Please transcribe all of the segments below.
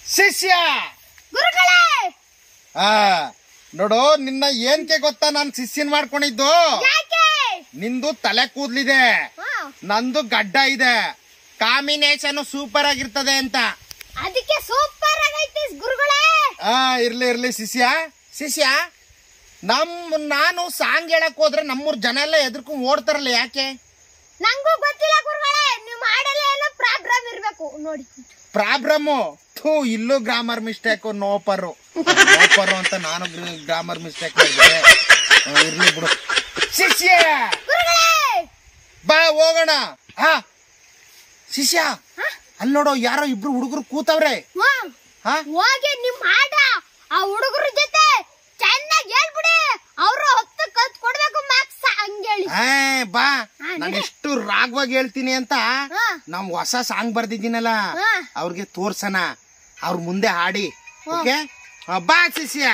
ಶಿಷ್ಯ ಗುರುಗಳೇ ಆ ನೋಡು ನಿನ್ನ ಏನ್ಕೆ ಗೊತ್ತಾ ನಾನ್ ಶಿಷ್ಯನ್ ಮಾಡ್ಕೊಂಡಿದ್ದು ಯಾಕೆ ನಿಂದು ತಲೆ ಕೂದ್ಲಿದೆ ಹಾ, ನಂದು ಗಡ್ಡ ಇದೆ ಕಾಂಬಿನೇಷನ್ ಸೂಪರ್ ಆಗಿರ್ತದೆ ಅಂತ ಅದಕ್ಕೆ ಸೂಪರ್ ಆಗೈತಿ ಗುರುಗಳೇ ಆ ಇರ್ಲಿ ಇರ್ಲಿ ಶಿಷ್ಯ ಶಿಷ್ಯ ನಮ್ ನಾನು ಸಾಂಗ್ ಹೇಳಕ್ ಹೋದ್ರೆ ನಮ್ಮೂರ್ ಜನ ಎಲ್ಲ ಎದ್ರಕೊಂಡ್ ಓಡ್ತಾರಲ್ಲ ಯಾಕೆ ನಂಗೂ ಗೊತ್ತಿಲ್ಲ ಗುರುಗಳೇ ನೀವು ಮಾಡಲ್ಲ ಏನೋ ಪ್ರಾಬ್ಲಮ್ ಇರ್ಬೇಕು ನೋಡಿ ಪ್ರಾಬ್ಲಮ್ಮು ಥೂ ಇಲ್ಲೂ ಗ್ರಾಮರ್ ಮಿಸ್ಟೇಕ್ ನೋಪರು ನೋಪರು ಅಂತ ನಾನು ಗ್ರಾಮರ್ ಮಿಸ್ಟೇಕ್ ಮಾಡಿದೆ ಆ, ಇರ್ಲಿ ಬಿಡು ಶಿಷ್ಯ ಗುರುಗಳೇ ಬಾ ಹೋಗೋಣ ಹಾ ಶಿಷ್ಯ ಅಲ್ಲಿ ನೋಡು ಯಾರೋ ಇಬ್ರು ಹುಡುಗರು ಕೂತವ್ರೆ ಹಾ, ಹಾ ಹೋಗಿ ನಿಮ್ ಆಟ ಆ ಹುಡುಗರ ಜೊತೆ ಚೆನ್ನಾಗಿ ಹೇಳ್ಬಿಡಿ ಅವ್ರು ಹೊತ್ತು ಕಲ್ತ್ ಕೊಡ್ಬೇಕು ಮಾರ್ಕ್ಸ್ ಹಂಗೇಳಿ ಏ ಬಾ ಹಾ, ನಾನು ನಡೆ. ಎಷ್ಟು ರಾಗವಾಗಿ ಹೇಳ್ತೀನಿ ಅಂತ ಹಾ. ನಮ್ ಹೊಸ ಸಾಂಗ್ ಬರ್ದಿದ್ದೀನಲ್ಲ ಹಾ. ಅವ್ರಿಗೆ ತೋರ್ಸನ ಅವ್ರ ಮುಂದೆ ಹಾಡಿ ಓಕೆ ಬಾ ಶಿಷ್ಯ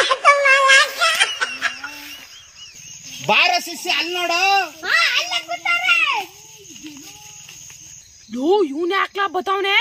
ಬಾರ ಶಿಷ್ಯ ಅಲ್ಲಿ ನೋಡು ಹಾ, ಅಲ್ಲೇ ಕೂತಾರೆ. ಲೋ ಇವ್ನ ಯಾಕ್ಲಾ ಬತಾವ್ನೆ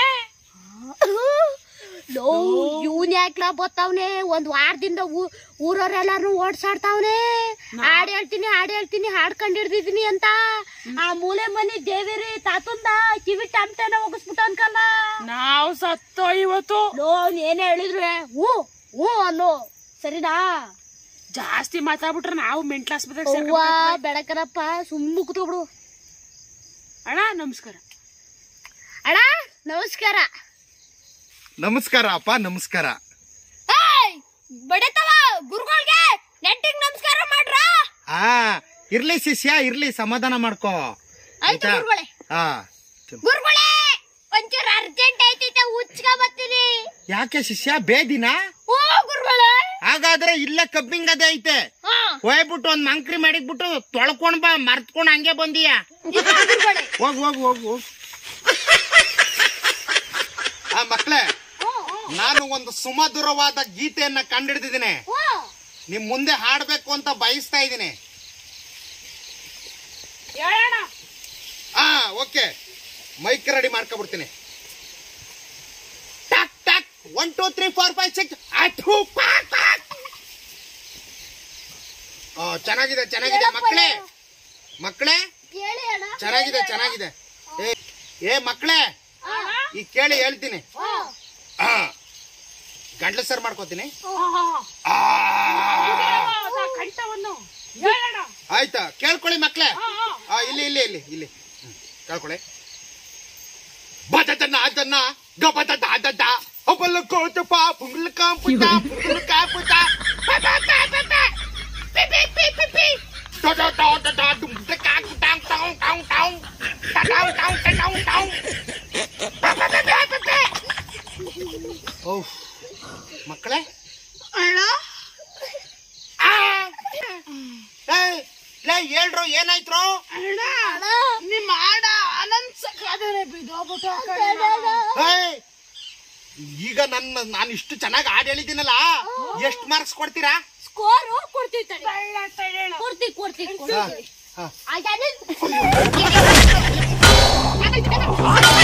ಲೋ ಇವನ್ ಯಾಕ್ಲ ಬತ್ತಾವ್ನೆ ಒಂದ್ ವಾರದಿಂದ ಊ- ಊರವ್ರೆಲ್ಲಾರು ಓಡ್ಸಾಡ್ತಾವ್ನೆ ಹಾಡ್ ಹೇಳ್ತೀನಿ ಹಾಡ್ ಹೇಳ್ತೀನಿ ಹಾಡ್ಕೊಂಡ್ ಹಿಡ್ದಿದೀನಿ ಅಂತ ಆ ಮೂಲೆ ಮನೆ ದೇವಿರಿ ತಾತಂದ ಕಿವಿ ಟಮ್ಟೆನ ಹೋಗಿಸ್ಬಿಟ್ಟ ಅನ್ಕಲ್ಲ ನಾವ್ ಸತ್ತೋ ಇವತ್ತು ಲೋ ಅವ್ನ್ ಏನೇ ಹೇಳಿದ್ರು ಹ್ಞೂ ಹ್ಞೂ ಅನ್ನೋ ಸರಿನಾ ಜಾಸ್ತಿ ಮಾತಾಡ್ಬಿಟ್ರೆ ನಾವು ಮೆಂಟ್ಲ್ ಆಸ್ಪತ್ರೆಗೆ ಅವ್ವ ಸೇರ್ಕೊಂಡ್ಬಿಡ್ತೀವಿ. ಬೆಳಕರಪ್ಪ ಸುಮ್ಮ ಕೂತ್ಕೊಬಿಡು ಅಣ್ಣ ನಮಸ್ಕಾರ ಅಣ್ಣ ನಮಸ್ಕಾರ ನಮಸ್ಕಾರ ಅಪ್ಪ ನಮಸ್ಕಾರ ಏಯ್ ಬಡತವ ಗುರುಗಳಿಗೆ ನೆಟ್ಟಿಗೆ ನಮಸ್ಕಾರ ಮಾಡ್ರ ಆ ಇರ್ಲಿ ಶಿಷ್ಯ ಇರ್ಲಿ ಸಮಾಧಾನ ಮಾಡ್ಕೋ ಆಯ್ತು ಗುರುಗಳೇ ಹಾ ಗುರುಗಳೇ ಒಂಚೂರು ಅರ್ಜೆಂಟ್ ಐತೈತೆ ಉಚ್ಕ ಬರ್ತೀನಿ ಯಾಕೆ ಶಿಷ್ಯ ಬೇದಿನ ಓ ಗುರುಗಳೇ ಹಾಗಾದ್ರೆ ಇಲ್ಲೇ ಕಬ್ಬಿಂಗ್ ಅದೇ ಐತೆ ಹಾ ಹೋಗ್ಬಿಟ್ಟು ಒಂದ್ ಮಂಕ್ರಿ ಮಾಡಿದ್ಬಿಟ್ಟು ತೊಳ್ಕೊಂಡ್ ಬಾ ಮರ್ತ್ಕೊಂಡ್ ಹಂಗೆ ಬಂದೀಯ ಇಲ್ಲ ಗುರುಗಳೇ ಹೋಗ್ ಹೋಗ್ ಹೋಗ್ ಹೋಗ್ ಆ ಮಕ್ಳೇ ಹ್ಞೂ, ಹ್ಞೂ, ನಾನು ಒಂದು ಸುಮಧುರವಾದ ಗೀತೆಯನ್ನ ಕಂಡಿಡ್ದಿದ್ದೀನಿ ಹ್ಞೂ. ನಿಮ್ ಮುಂದೆ ಹಾಡ್ಬೇಕು ಅಂತ ಬಯಸ್ತಾ ಇದ್ದೀನಿ ಹೇಳಣ್ಣ ಹಾ ಓಕೆ ಮೈಕ್ ರೆಡಿ ಮಾಡ್ಕೊಬಿಡ್ತೀನಿ ಟಕ್ ಟಕ್ one two three four five six ಅಟು ಪಾಕ್ ಪಾಕ್ ಓ ಚೆನ್ನಾಗಿದೆ ಚೆನ್ನಾಗಿದೆ ಹೇಳಪ್ಪ, ಮಕ್ಕಳೇ ಹೇಳು. ಮಕ್ಕಳೇ ಹೇಳಿ ಅಣ್ಣ ಚೆನ್ನಾಗಿದೆ ಚೆನ್ನಾಗಿದೆ ಏ ಏ ಮಕ್ಕಳೇ ಈಗ ಕೇಳಿ ಹೇಳ್ತೀನಿ ಹ್ಞೂ, ಆ ಗಂಟ್ಲು ಸರ್ ಮಾಡ್ಕೋತೀನಿ ಹ್ಞೂ. ಆ ಕಂಠವನ್ನು ಹೇಳಣ್ಣ ಆಯ್ತಾ ಕೇಳ್ಕೊಳ್ಳಿ ಮಕ್ಳೇ ಹಾ, ಹಾ. ಆ, ಇಲ್ಲಿ ಇಲ್ಲಿ ಇಲ್ಲಿ ಇಲ್ಲಿ ಹ್ಮ್, ಕೇಳ್ಕೊಳ್ಳಿ ಬದದನ್ನ ಅದನ್ನ ಗಬದದ ಅದದ ಒಬ್ಬಲ್ಲ ಕೋಚಪ ಪುಂಗ್ಲ ಕಾಂಪುಟ ಪುಂಗ್ಲ ಕಾಂಪುಟ ಮಕ್ಕಳೇ ಆ! ಏಯ್, ಲೇ, ಹೇಳ್ರು ಏನಾಯ್ತ್ರು ಅಣ್ಣ ನಿಮ್ಮ ಆಡ ಅನಂತ ಸಕಾದರೆ ಬಿದ್ದೋಗ್ಬಿಟ್ಟು ಏಯ್, ಈಗ ನನ್ನ ನಾನು ಇಷ್ಟು ಚೆನ್ನಾಗಿ ಹಾಡು ಹೇಳಿದ್ದೀನಲ್ಲ ಎಷ್ಟು ಮಾರ್ಕ್ಸ್ ಕೊಡ್ತೀರಾ ಸ್ಕೋರ್ ಕೊಡ್ತೀವಿ ತಡಿ. ತಳ್ಳಣ ಕೊಡ್ತೀವಿ ಕೊಡ್ತೀವಿ ಹಾ, ಕೊಡ್ತೀವಿ ಹಾ. ಆಯ್ತಾ